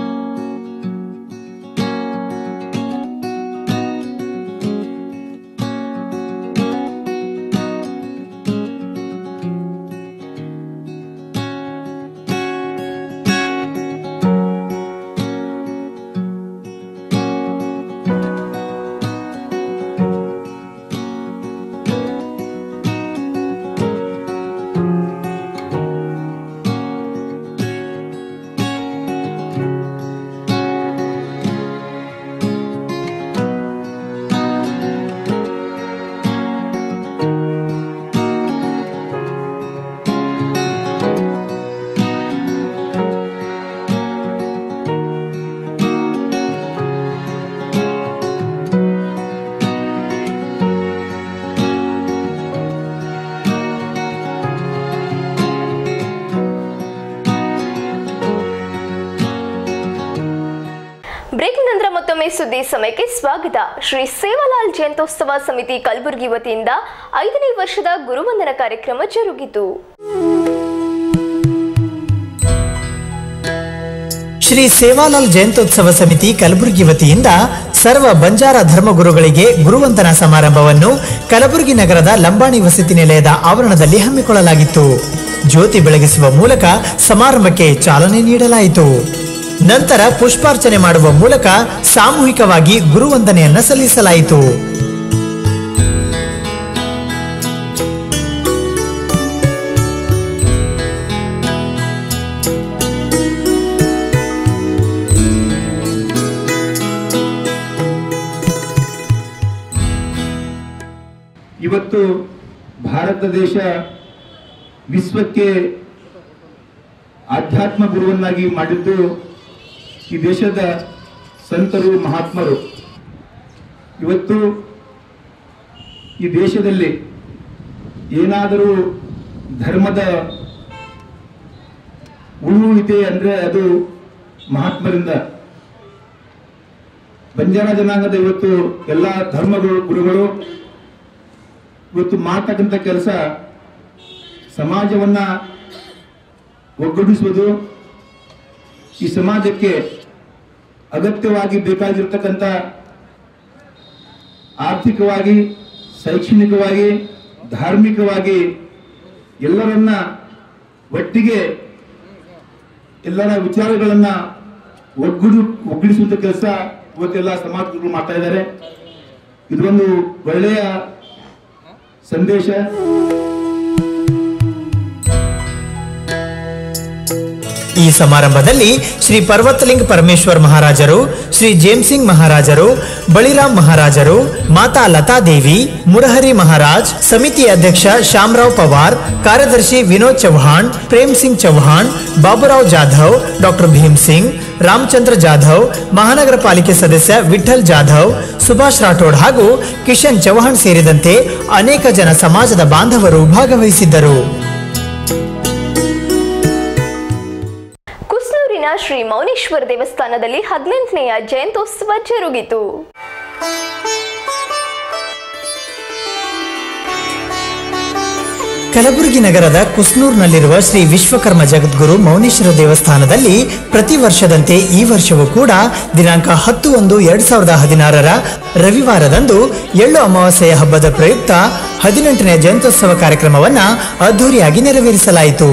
break ನಂತರ ಮತ್ತೊಮ್ಮೆ ಸುದ್ದಿ ಸಮಯಕ್ಕೆ ಸ್ವಾಗತ ಶ್ರೀ ಸೇವಾಲಾಲ್ ಜಯಂತ್ಯೋತ್ಸವ ಸಮಿತಿ ಕಲಬುರಗಿ ವತಿಯಿಂದ ಐದನೇ ವರ್ಷದ ಗುರುವಂದನ ಕಾರ್ಯಕ್ರಮ ಜರುಗಿತು ಶ್ರೀ ಸೇವಾಲಾಲ್ ಜಯಂತ್ಯೋತ್ಸವ ಸಮಿತಿ ಕಲಬುರಗಿ ವತಿಯಿಂದ ಸರ್ವ ಬಂಜಾರ ಧರ್ಮಗುರುಗಳಿಗೆ ಗುರುವಂದನ ಸಮಾರಂಭವನ್ನು ಕಲಬುರಗಿ ನಗರದ ಲಂಬಾಣಿ ವಸತಿ ನಿಲಯದ ಆವರಣದಲ್ಲಿ ಹಮ್ಮಿಕೊಳ್ಳಲಾಗಿತ್ತು ಜ್ಯೋತಿ ಬೆಳಗಿಸುವ ಮೂಲಕ ಸಮಾರಂಭಕ್ಕೆ ಚಾಲನೆ ನೀಡಲಾಯಿತು ನಂತರ ಪುಷ್ಪಾರ್ಚನೆ ಮಾಡುವ ಮೂಲಕ ಸಾಮೂಹಿಕವಾಗಿ ಗುರುವಂದನೆಯನ್ನ ಸಲ್ಲಿಸಲಾಯಿತು ಇವತ್ತು ಭಾರತ ದೇಶ ವಿಶ್ವಕ್ಕೆ ಆಧ್ಯಾತ್ಮ ಗುರುವನ್ನಾಗಿ ಮಾಡಿದ್ದು ಈ ದೇಶದ ಸಂತರು ಮಹಾತ್ಮರು ಇವತ್ತು ಈ ದೇಶದಲ್ಲಿ ಏನಾದರೂ ಧರ್ಮದ ಉಳುವಿಕೆ ಅಂದ್ರೆ ಅದು ಮಹಾತ್ಮರಿಂದ ಬಂಜಾರ ಜನಾಂಗದ ಇವತ್ತು ಎಲ್ಲ ಧರ್ಮಗಳು ಗುರುಗಳು ಇವತ್ತು ಮಾಡ್ತಕ್ಕಂಥ ಕೆಲಸ ಸಮಾಜವನ್ನ ಒಗ್ಗೂಡಿಸುವುದು ಈ ಸಮಾಜಕ್ಕೆ ಅಗತ್ಯವಾಗಿ ಬೇಕಾಗಿರ್ತಕ್ಕಂಥ ಆರ್ಥಿಕವಾಗಿ ಶೈಕ್ಷಣಿಕವಾಗಿ ಧಾರ್ಮಿಕವಾಗಿ ಎಲ್ಲರನ್ನ ಒಟ್ಟಿಗೆ ಎಲ್ಲರ ವಿಚಾರಗಳನ್ನ ಒಗ್ಗೂಡು ಒಗ್ಗೂಡಿಸುವಂತ ಕೆಲಸ ಇವತ್ತೆಲ್ಲ ಸಮಾಜಗಳು ಮಾಡ್ತಾ ಇದ್ದಾರೆ ಇದೊಂದು ಒಳ್ಳೆಯ ಸಂದೇಶ ಈ ಸಮಾರಂಭದಲ್ಲಿ ಶ್ರೀ ಪರ್ವತಲಿಂಗ ಪರಮೇಶ್ವರ್ ಮಹಾರಾಜರು ಶ್ರೀ ಜೇಮ್ ಸಿಂಗ್ ಮಹಾರಾಜರು ಬಳಿರಾಮ್ ಮಹಾರಾಜರು ಮಾತಾ ಲತಾದೇವಿ ಮುರಹರಿ ಮಹಾರಾಜ್ ಸಮಿತಿ ಅಧ್ಯಕ್ಷ ಶ್ಯಾಮರಾವ್ ಪವಾರ್ ಕಾರ್ಯದರ್ಶಿ ವಿನೋದ್ ಚೌಹಾಣ್ ಪ್ರೇಮ್ ಸಿಂಗ್ ಚೌಹಾಣ್ ಬಾಬುರಾವ್ ಜಾಧವ್ ಡಾಕ್ಟರ್ ಭೀಮ್ ಸಿಂಗ್ ರಾಮಚಂದ್ರ ಜಾಧವ್ ಮಹಾನಗರ ಪಾಲಿಕೆ ಸದಸ್ಯ ವಿಠಲ್ ಜಾಧವ್ ಸುಭಾಷ್ ರಾಠೋಡ್ ಹಾಗೂ ಕಿಶನ್ ಚೌಹಾಣ್ ಸೇರಿದಂತೆ ಅನೇಕ ಜನ ಸಮಾಜದ ಬಾಂಧವರು ಭಾಗವಹಿಸಿದ್ದರು ಕುಸ್ನೂರಿನ ಶ್ರೀ ಮೌನೇಶ್ವರ ದೇವಸ್ಥಾನದಲ್ಲಿ ಹದಿನೆಂಟನೆಯ ಜಯಂತ್ಯೋತ್ಸವ ಜರುಗಿತು ಕಲಬುರಗಿ ನಗರದ ಕುಸ್ನೂರ್ನಲ್ಲಿರುವ ಶ್ರೀ ವಿಶ್ವಕರ್ಮ ಜಗದ್ಗುರು ಮೌನೇಶ್ವರ ದೇವಸ್ಥಾನದಲ್ಲಿ ಪ್ರತಿ ವರ್ಷದಂತೆ ಈ ವರ್ಷವೂ ಕೂಡ ದಿನಾಂಕ ಹತ್ತು ಒಂದು ಎರಡ್ ಸಾವಿರದ ಹದಿನಾರರ ರವಿವಾರದಂದು ಎಳ್ಳು ಅಮಾವಾಸ್ಯೆಯ ಹಬ್ಬದ ಪ್ರಯುಕ್ತ ಹದಿನೆಂಟನೇ ಜಯಂತ್ಯೋತ್ಸವ ಕಾರ್ಯಕ್ರಮವನ್ನ ಅದ್ದೂರಿಯಾಗಿ ನೆರವೇರಿಸಲಾಯಿತು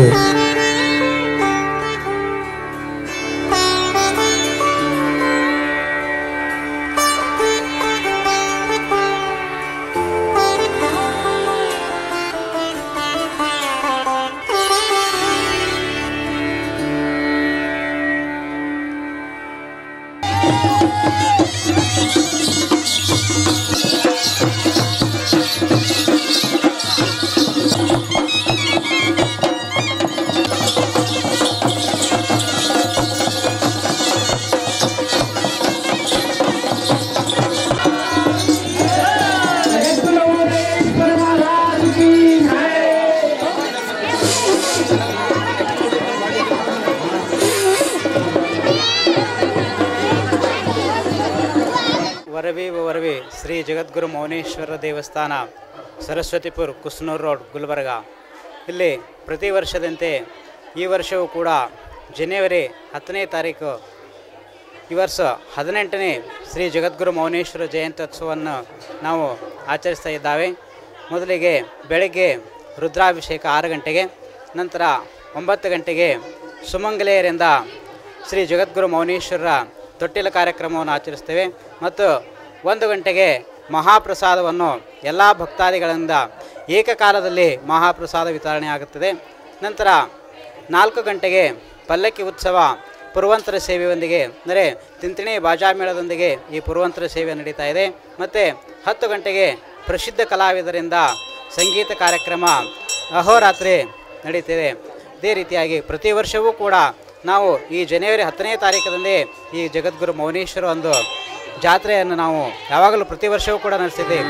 ವರವಿ ವರವಿ ಶ್ರೀ ಜಗದ್ಗುರು ಮೌನೇಶ್ವರ ದೇವಸ್ಥಾನ ಸರಸ್ವತಿಪುರ್ ಕುಸ್ನೂರ್ ರೋಡ್ ಗುಲ್ಬರ್ಗ ಇಲ್ಲಿ ಪ್ರತಿ ವರ್ಷದಂತೆ ಈ ವರ್ಷವೂ ಕೂಡ ಜನವರಿ ಹತ್ತನೇ ತಾರೀಕು ಈ ವರ್ಷ ಹದಿನೆಂಟನೇ ಶ್ರೀ ಜಗದ್ಗುರು ಮೌನೇಶ್ವರ ಜಯಂತ್ಯೋತ್ಸವವನ್ನು ನಾವು ಆಚರಿಸ್ತಾ ಇದ್ದಾವೆ ಮೊದಲಿಗೆ ಬೆಳಗ್ಗೆ ರುದ್ರಾಭಿಷೇಕ ಆರು ಗಂಟೆಗೆ ನಂತರ ಒಂಬತ್ತು ಗಂಟೆಗೆ ಸುಮಂಗಲೆಯರಿಂದ ಶ್ರೀ ಜಗದ್ಗುರು ಮೌನೇಶ್ವರರ ತೊಟ್ಟಿಲ ಕಾರ್ಯಕ್ರಮವನ್ನು ಆಚರಿಸ್ತೇವೆ ಮತ್ತು ಒಂದು ಗಂಟೆಗೆ ಮಹಾಪ್ರಸಾದವನ್ನು ಎಲ್ಲ ಭಕ್ತಾದಿಗಳಿಂದ ಏಕಕಾಲದಲ್ಲಿ ಮಹಾಪ್ರಸಾದ ವಿತರಣೆ ಆಗುತ್ತದೆ ನಂತರ ನಾಲ್ಕು ಗಂಟೆಗೆ ಪಲ್ಲಕ್ಕಿ ಉತ್ಸವ ಪುರುವಂತರ ಸೇವೆಯೊಂದಿಗೆ ಅಂದರೆ ತಿಂತಿಣಿ ಬಾಜಾ ಮೇಳದೊಂದಿಗೆ ಈ ಪುರುವಂತರ ಸೇವೆ ನಡೀತಾ ಇದೆ ಮತ್ತು ಹತ್ತು ಗಂಟೆಗೆ ಪ್ರಸಿದ್ಧ ಕಲಾವಿದರಿಂದ ಸಂಗೀತ ಕಾರ್ಯಕ್ರಮ ಅಹೋರಾತ್ರಿ ನಡೀತಿದೆ ಇದೇ ರೀತಿಯಾಗಿ ಪ್ರತಿ ವರ್ಷವೂ ಕೂಡ ನಾವು ಈ ಜನವರಿ ಹತ್ತನೇ ತಾರೀಕದಂದೇ ಈ ಜಗದ್ಗುರು ಮೌನೇಶ್ವರ ಒಂದು ಜಾತ್ರೆಯನ್ನು ನಾವು ಯಾವಾಗಲೂ ಪ್ರತಿ ವರ್ಷವೂ ಕೂಡ ನಡೆಸಿದ್ದೇವೆ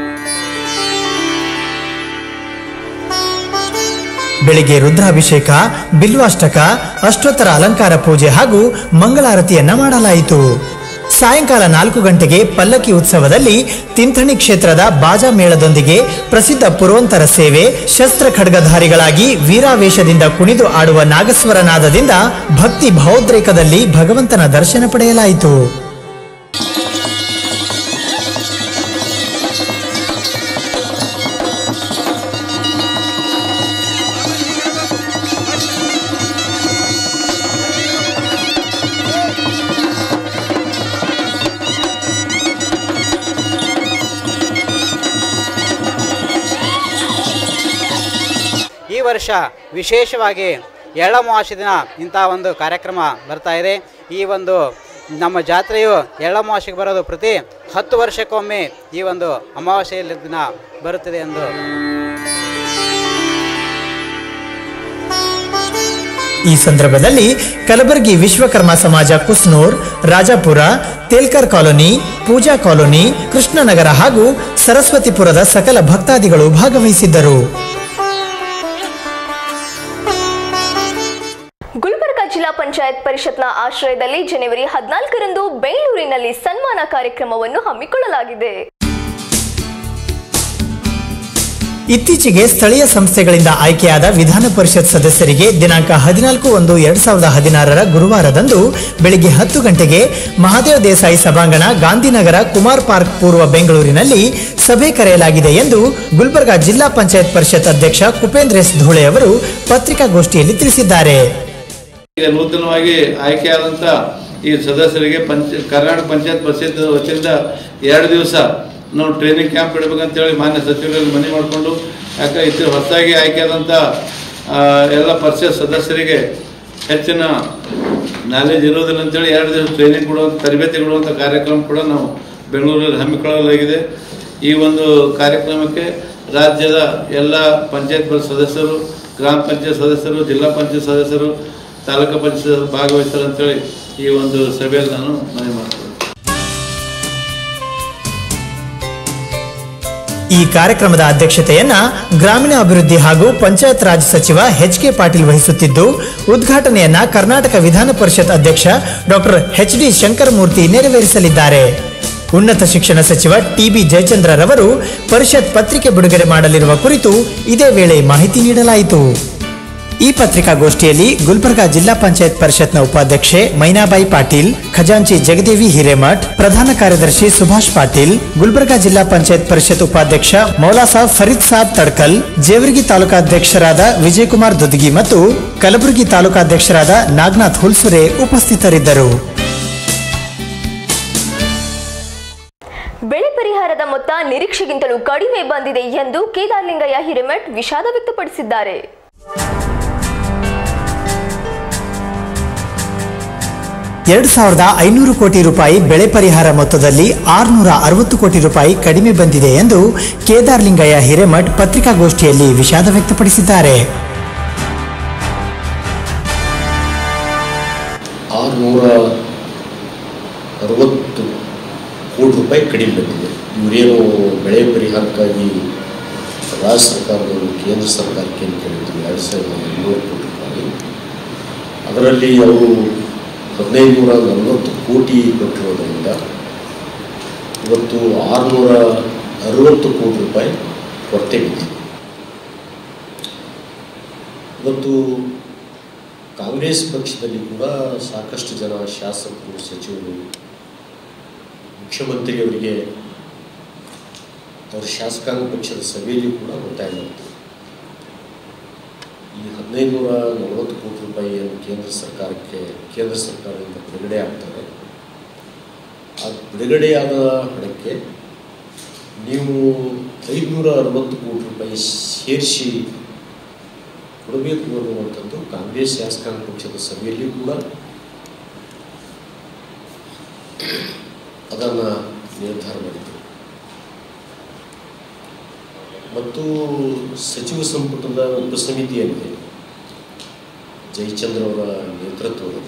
ಬೆಳಿಗ್ಗೆ ರುದ್ರಾಭಿಷೇಕ ಬಿಲ್ವಾಷ್ಟಕ ಅಷ್ಟೋತ್ತರ ಅಲಂಕಾರ ಪೂಜೆ ಹಾಗೂ ಮಂಗಳಾರತಿಯನ್ನ ಮಾಡಲಾಯಿತು ಸಾಯಂಕಾಲ ನಾಲ್ಕು ಗಂಟೆಗೆ ಪಲ್ಲಕ್ಕಿ ಉತ್ಸವದಲ್ಲಿ ತಿಂಥಣಿ ಕ್ಷೇತ್ರದ ಬಾಜಾ ಮೇಳದೊಂದಿಗೆ ಪ್ರಸಿದ್ಧ ಪುರೋಂತರ ಸೇವೆ ಶಸ್ತ್ರ ಖಡ್ಗಧಾರಿಗಳಾಗಿ ವೀರಾವೇಶದಿಂದ ಕುಣಿದು ಆಡುವ ನಾಗಸ್ವರ ನಾದದಿಂದ ಭಕ್ತಿ ಭಾವೋದ್ರೇಕದಲ್ಲಿ ಭಗವಂತನ ದರ್ಶನ ಪಡೆಯಲಾಯಿತು ಈ ವರ್ಷ ವಿಶೇಷವಾಗಿ ಎಳ್ಳಮಾವಾಸ್ಯ ದಿನ ಇಂಥ ಒಂದು ಕಾರ್ಯಕ್ರಮ ಬರ್ತಾ ಇದೆ ಈ ಒಂದು ನಮ್ಮ ಜಾತ್ರೆಯು ಎಳ್ಳಮಾವಾಸ್ಯೆಗೆ ಬರೋದು ಪ್ರತಿ ಹತ್ತು ವರ್ಷಕ್ಕೊಮ್ಮೆ ಈ ಒಂದು ಅಮಾವಾಸ್ಯೆಯ ದಿನ ಬರುತ್ತದೆ ಎಂದು ಈ ಸಂದರ್ಭದಲ್ಲಿ ಕಲಬುರಗಿ ವಿಶ್ವಕರ್ಮ ಸಮಾಜ ಕುಸ್ನೂರ್ ರಾಜಾಪುರ ತೇಲ್ಕರ್ ಕಾಲೋನಿ ಪೂಜಾ ಕಾಲೋನಿ ಕೃಷ್ಣನಗರ ಹಾಗೂ ಸರಸ್ವತಿಪುರದ ಸಕಲ ಭಕ್ತಾದಿಗಳು ಭಾಗವಹಿಸಿದ್ದರು ಗುಲ್ಬರ್ಗ ಪಂಚಾಯತ್ ಪರಿಷತ್ನ ಆಶ್ರಯದಲ್ಲಿ ಜನವರಿ ಹದಿನಾಲ್ಕರಂದು ಬೆಂಗಳೂರಿನಲ್ಲಿ ಸನ್ಮಾನ ಕಾರ್ಯಕ್ರಮವನ್ನು ಹಮ್ಮಿಕೊಳ್ಳಲಾಗಿದೆ ಇತ್ತೀಚೆಗೆ ಸ್ಥಳೀಯ ಸಂಸ್ಥೆಗಳಿಂದ ಆಯ್ಕೆಯಾದ ವಿಧಾನ ಪರಿಷತ್ ಸದಸ್ಯರಿಗೆ ದಿನಾಂಕ ಹದಿನಾಲ್ಕು ಒಂದು ಎರಡ್ ಸಾವಿರದ ಹದಿನಾರರ ಗುರುವಾರದಂದು ಬೆಳಿಗ್ಗೆ ಹತ್ತು ಗಂಟೆಗೆ ಮಹಾದೇವ ದೇಸಾಯಿ ಸಭಾಂಗಣ ಗಾಂಧಿನಗರ ಕುಮಾರ್ ಪಾರ್ಕ್ ಪೂರ್ವ ಬೆಂಗಳೂರಿನಲ್ಲಿ ಸಭೆ ಕರೆಯಲಾಗಿದೆ ಎಂದು ಗುಲ್ಬರ್ಗಾ ಜಿಲ್ಲಾ ಪಂಚಾಯತ್ ಪರಿಷತ್ ಅಧ್ಯಕ್ಷ ಕುಪೇಂದ್ರ ಎಸ್ ಧೂಳೆ ಅವರು ಪತ್ರಿಕಾಗೋಷ್ಠಿಯಲ್ಲಿ ತಿಳಿಸಿದ್ದಾರೆ ಈಗ ನೂತನವಾಗಿ ಆಯ್ಕೆಯಾದಂಥ ಈ ಸದಸ್ಯರಿಗೆ ಪಂಚ ಕರ್ನಾಟಕ ಪಂಚಾಯತ್ ಪರಿಷತ್ ವತಿಯಿಂದ ಎರಡು ದಿವಸ ನಾವು ಟ್ರೈನಿಂಗ್ ಕ್ಯಾಂಪ್ ಇಡಬೇಕಂತೇಳಿ ಮಾನ್ಯ ಸಚಿವರಲ್ಲಿ ಮನವಿ ಮಾಡಿಕೊಂಡು ಯಾಕೆ ಇತ್ತು ಹೊಸದಾಗಿ ಆಯ್ಕೆಯಾದಂಥ ಆ, ಎಲ್ಲ ಪರಿಷತ್ ಸದಸ್ಯರಿಗೆ ಹೆಚ್ಚಿನ ನಾಲೆಜ್ ಇರೋದಿಲ್ಲ ಅಂತೇಳಿ ಎರಡು ದಿವಸ ಟ್ರೈನಿಂಗ್ ಕೊಡುವಂಥ ತರಬೇತಿ ಕೊಡುವಂಥ ಕಾರ್ಯಕ್ರಮ ಕೂಡ ನಾವು ಬೆಂಗಳೂರಲ್ಲಿ ಹಮ್ಮಿಕೊಳ್ಳಲಾಗಿದೆ ಈ ಒಂದು ಕಾರ್ಯಕ್ರಮಕ್ಕೆ ರಾಜ್ಯದ ಎಲ್ಲ ಪಂಚಾಯತ್ ಬೋರ್ಡ್ ಸದಸ್ಯರು ಗ್ರಾಮ ಪಂಚಾಯತ್ ಸದಸ್ಯರು ಜಿಲ್ಲಾ ಪಂಚಾಯತ್ ಸದಸ್ಯರು ತಾಲೂಕು ಪಂಚಾಯತ್ ಸದಸ್ಯರು ಭಾಗವಹಿಸ್ತಾರೆ ಅಂತೇಳಿ ಈ ಒಂದು ಸಭೆಯಲ್ಲಿ ನಾನು ಮನವಿ ಮಾಡ್ತೀನಿ ಈ ಕಾರ್ಯಕ್ರಮದ ಅಧ್ಯಕ್ಷತೆಯನ್ನ ಗ್ರಾಮೀಣ ಅಭಿವೃದ್ಧಿ ಹಾಗೂ ಪಂಚಾಯತ್ ರಾಜ್ ಸಚಿವ ಎಚ್ ಕೆ ಪಾಟೀಲ್ ವಹಿಸುತ್ತಿದ್ದು ಉದ್ಘಾಟನೆಯನ್ನ ಕರ್ನಾಟಕ ವಿಧಾನ ಪರಿಷತ್ ಅಧ್ಯಕ್ಷ ಡಾಕ್ಟರ್ ಎಚ್ ಡಿ ಶಂಕರಮೂರ್ತಿ ನೆರವೇರಿಸಲಿದ್ದಾರೆ ಉನ್ನತ ಶಿಕ್ಷಣ ಸಚಿವ ಟಿಬಿ ಜಯಚಂದ್ರರವರು ಪರಿಷತ್ ಪತ್ರಿಕೆ ಬಿಡುಗಡೆ ಮಾಡಲಿರುವ ಕುರಿತು ಇದೇ ವೇಳೆ ಮಾಹಿತಿ ನೀಡಲಾಯಿತು ಈ ಪತ್ರಿಕಾಗೋಷ್ಠಿಯಲ್ಲಿ ಗುಲ್ಬರ್ಗಾ ಜಿಲ್ಲಾ ಪಂಚಾಯತ್ ಪರಿಷತ್ನ ಉಪಾಧ್ಯಕ್ಷೆ ಮೈನಾಬಾಯಿ ಪಾಟೀಲ್ ಖಜಾಂಚಿ ಜಗದೇವಿ ಹಿರೇಮಠ್ ಪ್ರಧಾನ ಕಾರ್ಯದರ್ಶಿ ಸುಭಾಷ್ ಪಾಟೀಲ್ ಗುಲ್ಬರ್ಗಾ ಜಿಲ್ಲಾ ಪಂಚಾಯತ್ ಪರಿಷತ್ ಉಪಾಧ್ಯಕ್ಷ ಮೌಲಾ ಸಾಬ್ ಫರೀದ್ ಸಾಬ್ ತಡ್ಕಲ್ ಜೇವರ್ಗಿ ತಾಲೂಕಾಧ್ಯಕ್ಷರಾದ ವಿಜಯಕುಮಾರ್ ದುದ್ಗಿ ಮತ್ತು ಕಲಬುರಗಿ ತಾಲೂಕಾಧ್ಯಕ್ಷರಾದ ನಾಗನಾಥ್ ಹುಲ್ಸುರೆ ಉಪಸ್ಥಿತರಿದ್ದರು ಬೆಳೆ ಪರಿಹಾರದ ಮೊತ್ತ ನಿರೀಕ್ಷೆಗಿಂತಲೂ ಕಡಿಮೆ ಬಂದಿದೆ ಎಂದು ಕೇದಾರ್ಲಿಂಗಯ್ಯ ಹಿರೇಮಠ್ ವಿಷಾದ ವ್ಯಕ್ತಪಡಿಸಿದ್ದಾರೆ ಎರಡು ಸಾವಿರದ ಐನೂರು ಕೋಟಿ ರೂಪಾಯಿ ಬೆಳೆ ಪರಿಹಾರ ಮೊತ್ತದಲ್ಲಿ ಆರುನೂರ ಅರವತ್ತು ಕೋಟಿ ರೂಪಾಯಿ ಕಡಿಮೆ ಬಂದಿದೆ ಎಂದು ಕೇದಾರ್ಲಿಂಗಯ್ಯ ಹಿರೇಮಠ್ ಪತ್ರಿಕಾಗೋಷ್ಠಿಯಲ್ಲಿ ವಿಷಾದ ವ್ಯಕ್ತಪಡಿಸಿದ್ದಾರೆ ಆರುನೂರ ಅರವತ್ತು ಕೋಟಿ ರೂಪಾಯಿ ಕಡಿಮೆ ಬಂದಿದೆ ಇವರೇನು ಬೆಳೆ ಪರಿಹಾರಕ್ಕಾಗಿ ರಾಜ್ಯ ಸರ್ಕಾರದವರು ಕೇಂದ್ರ ಸರ್ಕಾರಕ್ಕೆ ಏನು ಕೇಳಿದ್ರು ಎರಡು ಸಾವಿರದ ಇನ್ನೂರು ಕೋಟಿ ರೂಪಾಯಿ ಅದರಲ್ಲಿ ಅವರು ಹದಿನೈದು ನೂರ ನಲವತ್ತು ಕೋಟಿ ಕೊಟ್ಟಿರೋದ್ರಿಂದ ಇವತ್ತು ಆರುನೂರ ಅರವತ್ತು ಕೋಟಿ ರೂಪಾಯಿ ಕೊರತೆ ಬಿದ್ದಿದೆ ಇವತ್ತು ಕಾಂಗ್ರೆಸ್ ಪಕ್ಷದಲ್ಲಿ ಕೂಡ ಸಾಕಷ್ಟು ಜನ ಶಾಸಕರು ಸಚಿವರು ಮುಖ್ಯಮಂತ್ರಿಯವರಿಗೆ ಅವರ ಶಾಸಕಾಂಗ ಪಕ್ಷದ ಸಭೆಯಲ್ಲಿ ಕೂಡ ಒತ್ತಾಯ ಮಾಡ್ತಾರೆ ಈ ಹದಿನೈದು ನೂರ ನಲವತ್ತು ಕೋಟಿ ರೂಪಾಯಿ ಏನು ಕೇಂದ್ರ ಸರ್ಕಾರಕ್ಕೆ ಕೇಂದ್ರ ಸರ್ಕಾರದಿಂದ ಬಿಡುಗಡೆ ಆಗ್ತದೆ ಆ ಬಿಡುಗಡೆಯಾದ ಹಣಕ್ಕೆ ನೀವು ಐದುನೂರ ಅರವತ್ತು ಕೋಟಿ ರೂಪಾಯಿ ಸೇರಿಸಿ ಕೊಡಬೇಕು ಅನ್ನುವಂಥದ್ದು ಕಾಂಗ್ರೆಸ್ ಶಾಸಕಾಂಗ ಪಕ್ಷದ ಸಭೆಯಲ್ಲಿ ಕೂಡ ಅದನ್ನು ನಿರ್ಧಾರ ಮಾಡಿದರು ಮತ್ತು ಸಚಿವ ಸಂಪುಟದ ಉಪಸಮಿತಿ ಏನಿದೆ ಜಯಚಂದ್ರ ಅವರ ನೇತೃತ್ವದಲ್ಲಿ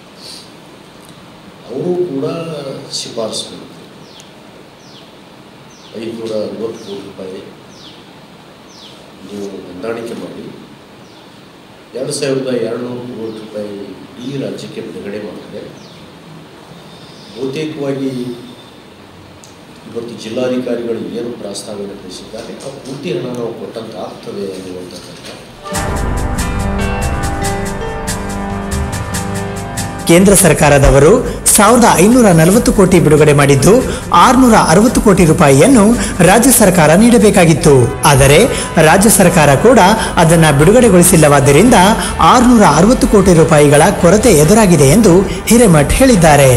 ಅವರು ಕೂಡ ಶಿಫಾರಸು ಮಾಡಿದರು ಐದುನೂರ ಅರವತ್ತು ಕೋಟಿ ರೂಪಾಯಿ ನೀವು ಹೊಂದಾಣಿಕೆ ಮಾಡಿ ಎರಡು ಸಾವಿರದ ಎರಡುನೂರು ಕೋಟಿ ರೂಪಾಯಿ ಈ ರಾಜ್ಯಕ್ಕೆ ಬಿಡುಗಡೆ ಮಾಡಿದೆ ಬಹುತೇಕವಾಗಿ ಇವತ್ತು ಜಿಲ್ಲಾಧಿಕಾರಿಗಳು ಏನು ಪ್ರಸ್ತಾವನೆ ಕಳಿಸಿದ್ದಾರೆ ಆ ಪೂರ್ತಿ ಹಣ ನಾವು ಕೊಟ್ಟಂತ ಆಗ್ತದೆ ಅನ್ನುವಂಥದ್ದನ್ನು ಕೇಂದ್ರ ಸರ್ಕಾರದವರು ಸಾವಿರದ ಐನೂರ ನಲವತ್ತು ಕೋಟಿ ಬಿಡುಗಡೆ ಮಾಡಿದ್ದು ಆರುನೂರ ಅರವತ್ತು ಕೋಟಿ ರೂಪಾಯಿಯನ್ನು ರಾಜ್ಯ ಸರ್ಕಾರ ನೀಡಬೇಕಾಗಿತ್ತು ಆದರೆ ರಾಜ್ಯ ಸರ್ಕಾರ ಕೂಡ ಅದನ್ನ ಬಿಡುಗಡೆಗೊಳಿಸಿಲ್ಲವಾದ್ದರಿಂದ ಆರುನೂರ ಅರವತ್ತು ಕೋಟಿ ರೂಪಾಯಿಗಳ ಕೊರತೆ ಎದುರಾಗಿದೆ ಎಂದು ಹಿರೇಮಠ್ ಹೇಳಿದ್ದಾರೆ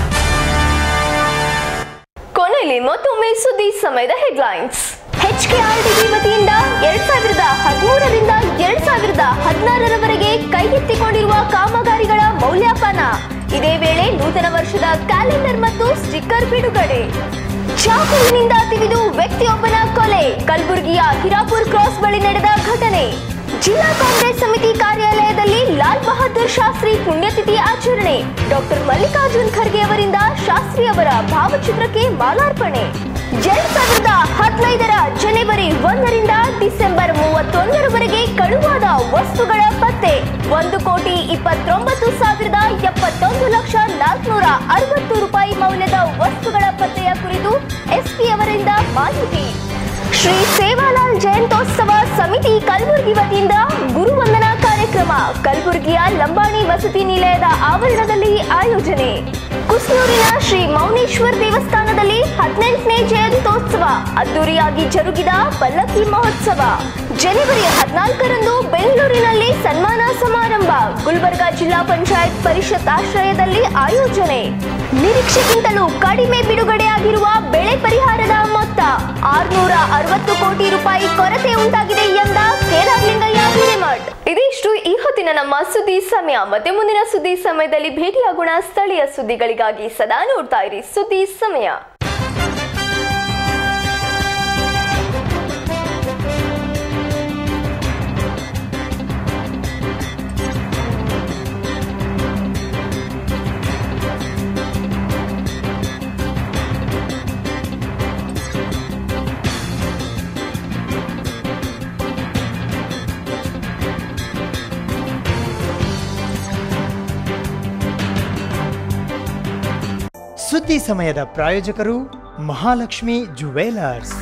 ಕೊನೆಯಲ್ಲಿ ಮತ್ತೊಮ್ಮೆ ಸುದ್ದಿ ಸಮಯದ ಹೆಡ್ಲೈನ್ಸ್ ಎಚ್ಕೆಆರ್ಡಿಬಿ ವತಿಯಿಂದ ಎರಡ್ ಸಾವಿರದ ಹದಿಮೂರರಿಂದ ಎರಡ್ ಸಾವಿರದ ಹದಿನಾರರವರೆಗೆ ಕೈಗೆತ್ತಿಕೊಂಡಿರುವ ಕಾಮಗಾರಿಗಳ ಮೌಲ್ಯಪಾನ ಇದೇ ವೇಳೆ ನೂತನ ವರ್ಷದ ಕ್ಯಾಲೆಂಡರ್ ಮತ್ತು ಸ್ಟಿಕ್ಕರ್ ಬಿಡುಗಡೆ ಚಾಕುವಿನಿಂದ ತಿವಿದು ವ್ಯಕ್ತಿಯೊಬ್ಬನ ಕೊಲೆ ಕಲಬುರಗಿಯ ಹಿರಾಪುರ್ ಕ್ರಾಸ್ ಬಳಿ ನಡೆದ ಘಟನೆ ಜಿಲ್ಲಾ ಕಾಂಗ್ರೆಸ್ ಸಮಿತಿ ಕಾರ್ಯಾಲಯದಲ್ಲಿ ಲಾಲ್ ಬಹದ್ದೂರ್ ಶಾಸ್ತ್ರಿ ಪುಣ್ಯತಿಥಿ ಆಚರಣೆ ಡಾಕ್ಟರ್ ಮಲ್ಲಿಕಾರ್ಜುನ್ ಖರ್ಗೆ ಅವರಿಂದ ಶಾಸ್ತ್ರಿ ಅವರ ಭಾವಚಿತ್ರಕ್ಕೆ ಮಾಲಾರ್ಪಣೆ ಎರಡ್ ಸಾವಿರದ ಹದಿನೈದರ ಜನವರಿ ಒಂದರಿಂದ ಡಿಸೆಂಬರ್ ಮೂವತ್ತೊಂದರವರೆಗೆ ಕಳುವಾದ ವಸ್ತುಗಳ ಪತ್ತೆ ಒಂದು ಕೋಟಿ ಇಪ್ಪತ್ತೊಂಬತ್ತು ಸಾವಿರದ ಎಪ್ಪತ್ತೊಂದು ಲಕ್ಷ ನಾಲ್ಕುನೂರ ಅರವತ್ತು ರೂಪಾಯಿ ಮೌಲ್ಯದ ವಸ್ತುಗಳ ಪತ್ತೆಯ ಕುರಿತು ಎಸ್ಪಿ ಅವರಿಂದ ಮಾಹಿತಿ ಶ್ರೀ ಸೇವಾಲಾಲ್ ಜಯಂತೋತ್ಸವ ಸಮಿತಿ ಕಲಬುರಗಿ ವತಿಯಿಂದ ಗುರುವಂದನಾ ಕಾರ್ಯಕ್ರಮ ಕಲಬುರಗಿಯ ಲಂಬಾಣಿ ವಸತಿ ನಿಲಯದ ಆವರಣದಲ್ಲಿ ಆಯೋಜನೆ ಕುಸ್ನೂರಿನ ಶ್ರೀ ಮೌನೇಶ್ವರ್ ದೇವಸ್ಥಾನದಲ್ಲಿ ಹದಿನೆಂಟನೇ ಜಯಂತೋತ್ಸವ ಅದ್ದೂರಿಯಾಗಿ ಜರುಗಿದ ಪಲ್ಲಕ್ಕಿ ಮಹೋತ್ಸವ ಜನವರಿ ಹದಿನಾಲ್ಕರಂದು ಬೆಂಗಳೂರಿನಲ್ಲಿ ಸನ್ಮಾನ ಸಮಾರಂಭ ಗುಲ್ಬರ್ಗಾ ಜಿಲ್ಲಾ ಪಂಚಾಯತ್ ಪರಿಷತ್ ಆಶ್ರಯದಲ್ಲಿ ಆಯೋಜನೆ ನಿರೀಕ್ಷೆಗಿಂತಲೂ ಕಡಿಮೆ ಬಿಡುಗಡೆಯಾಗಿರುವ ಬೆಳೆ ಪರಿಹಾರದ ಮೊತ್ತ ಆರ್ನೂರ ಅರವತ್ತು ಕೋಟಿ ರೂಪಾಯಿ ಕೊರತೆ ಉಂಟಾಗಿದೆ ಎಂದ ಕೇದಾರ್ಲಿಂಗಯ್ಯ ಹಿರೇಮಠ್ ಇದಿಷ್ಟು ಈ ಹೊತ್ತಿನ ನಮ್ಮ ಸುದ್ದಿ ಸಮಯ ಮತ್ತೆ ಮುಂದಿನ ಸುದ್ದಿ ಸಮಯದಲ್ಲಿ ಭೇಟಿಯಾಗೋಣ ಸ್ಥಳೀಯ ಸುದ್ದಿಗಳಿಗಾಗಿ ಸದಾ ನೋಡ್ತಾ ಇರಿ ಸುದ್ದಿ ಸಮಯ ಸುದ್ದಿ ಸಮಯದ ಪ್ರಾಯೋಜಕರು Mahalakshmi jewellers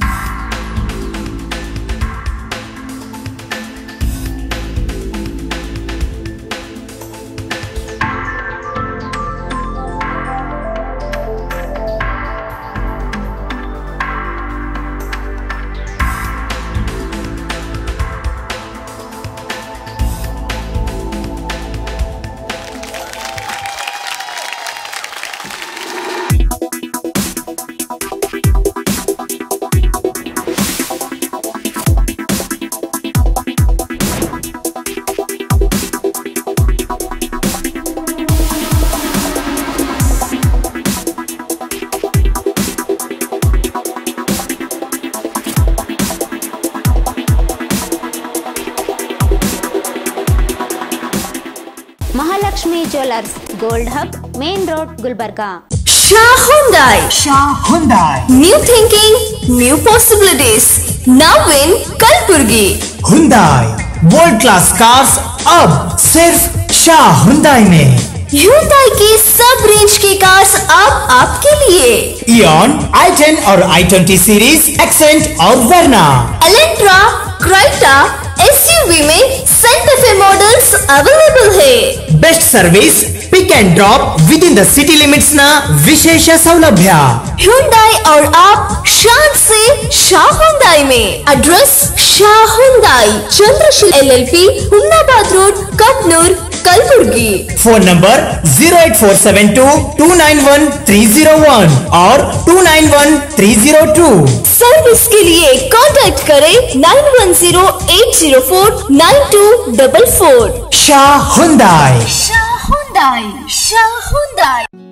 Mahalakshmi jewellers gold hub main road Gulbarga Shah Hyundai. Shah Hyundai. New thinking, new possibilities. Now in Kalburgi. Hyundai. World class cars अब सिर्फ शाह हुंदाई में Hyundai की सब रेंज की कार्स अब आपके लिए इयन आई टेन और आई ट्वेंटी सीरीज एक्सेंट और वर्ना एलेंट्रा क्राइटा एसयूवी में सेंटर पे मॉडल्स अवेलेबल है best service pick and drop with in the city limits न विशेष सौलभ्य Hyundai और आप शान से शाह हुंदाई में address Shah Hyundai Chandrasheel LLP Humnabad road Kapnoor Kalaburagi phone number zero eight four seven two two nine one three zero one और two nine one three zero two service के लिए कांटेक्ट करें nine one zero eight zero four nine two double four Shah Hyundai Shah Hyundai Shah हुंदाई